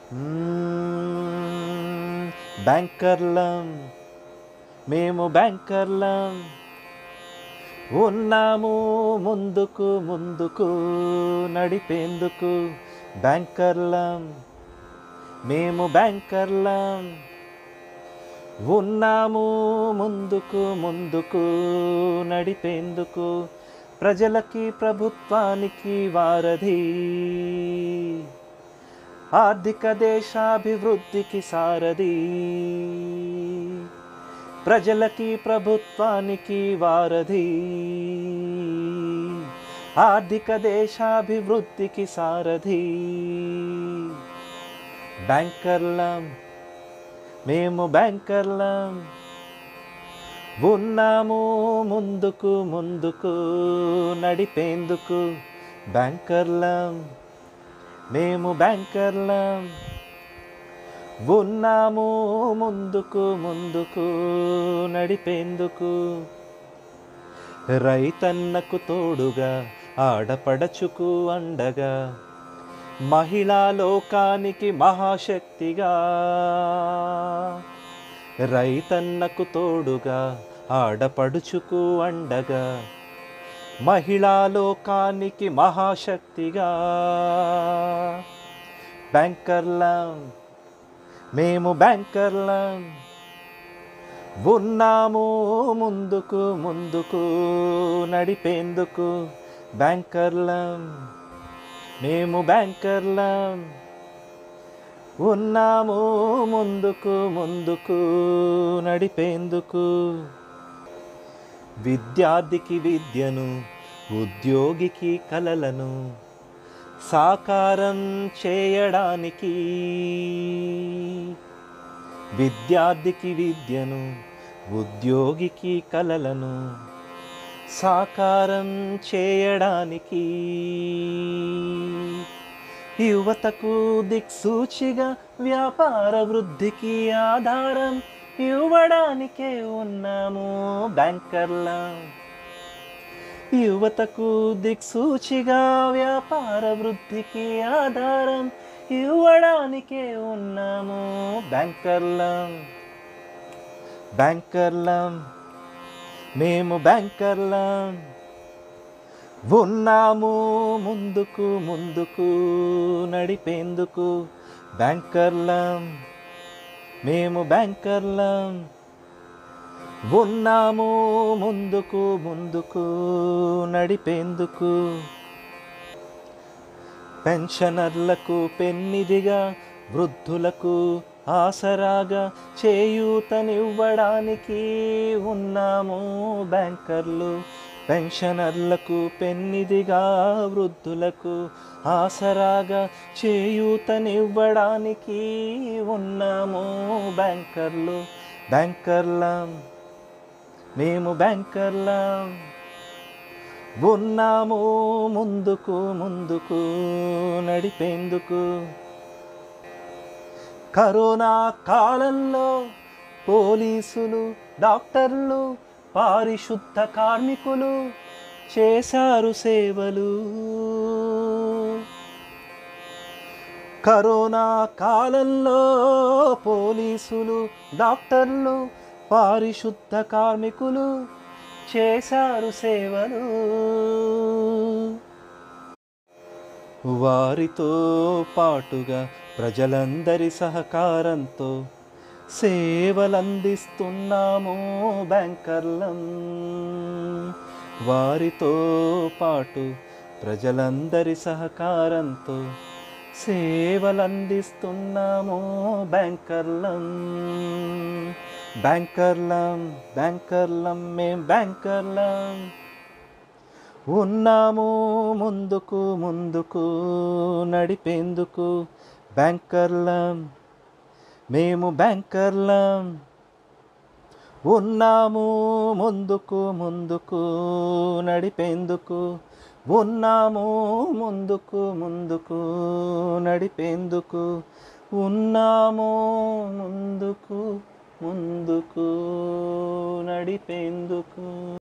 మ్మ్, బ్యాంకర్లం మేము బ్యాంకర్లం ఉన్నాము ముందుకు ముందుకు నడిపేందుకు బ్యాంకర్లం మేము బ్యాంకర్లం ఉన్నాము ముందుకు ముందుకు నడిపేందుకు ప్రజలకి ప్రభుత్వానికి వారధి ఆర్థిక దేశాభివృద్ధికి సారథి ప్రజలకి ప్రభుత్వానికి వారధి ఆర్థిక దేశాభివృద్ధికి సారథి బ్యాంకర్లం మేము బ్యాంకర్లం ఉన్నాము ముందుకు ముందుకు నడిపేందుకు బ్యాంకర్లం మేము బ్యాంకర్లం ఉన్నాము ముందుకు ముందుకు నడిపేందుకు రైతన్నకు తోడుగా ఆడపడచుకు అండగా మహిళా లోకానికి మహాశక్తిగా రైతన్నకు తోడుగా ఆడపడుచుకు అండగా మహిళా లోకానికి మహాశక్తిగా బ్యాంకర్లం మేము బ్యాంకర్లం ఉన్నాము ముందుకు ముందుకు నడిపేందుకు బ్యాంకర్లం మేము బ్యాంకర్లం ఉన్నాము ముందుకు ముందుకు నడిపేందుకు విద్యార్థికి విద్యను ఉద్యోగికి కలలను సాకారం చేయడానికి విద్యార్థికి విద్యను ఉద్యోగికి కలలను సాకారం చేయడానికి యువతకు దిక్సూచిగా వ్యాపార వృద్ధికి ఆధారం ఇవ్వడానికే ఉన్నాము బ్యాంకర్లా యువతకు దిక్సూచిగా వ్యాపార వృద్ధికి ఆధారం ఇవ్వడానికే ఉన్నాము బ్యాంకర్లం బ్యాంకర్లం మేము బ్యాంకర్లం ఉన్నాము ముందుకు ముందుకు నడిపేందుకు బ్యాంకర్లం మేము బ్యాంకర్లం ఉన్నాము ముందుకు ముందుకు నడిపేందుకు పెన్షనర్లకు పెన్నిదిగా వృద్ధులకు ఆసరాగా చేయూతనివ్వడానికి ఉన్నాము బ్యాంకర్లు పెన్షనర్లకు పెన్నిదిగా వృద్ధులకు ఆసరాగా చేయూతనివ్వడానికి ఉన్నాము బ్యాంకర్లు బ్యాంకర్లం మేము బ్యాంకర్లం ఉన్నాము ముందుకు ముందుకు నడిపేందుకు కరోనా కాలంలో పోలీసులు డాక్టర్లు పారిశుద్ధ కార్మికులు చేశారు సేవలు కరోనా కాలంలో పోలీసులు డాక్టర్లు పారిశుద్ధ కార్మికులు చేశారు సేవలు వారితో పాటుగా ప్రజలందరి సహకారంతో సేవలందిస్తున్నాము బ్యాంకర్లం వారితో పాటు ప్రజలందరి సహకారంతో సేవలందిస్తున్నాము బ్యాంకర్లం బ్యాంకర్లం బ్యాంకర్లం మేం బ్యాంకర్లం ఉన్నాము ముందుకు ముందుకు నడిపేందుకు బ్యాంకర్లం మేము బ్యాంకర్లం ఉన్నాము ముందుకు ముందుకు నడిపేందుకు ఉన్నాము ముందుకు ముందుకు నడిపేందుకు ఉన్నాము ముందుకు ముందుకు నడిపేందుకు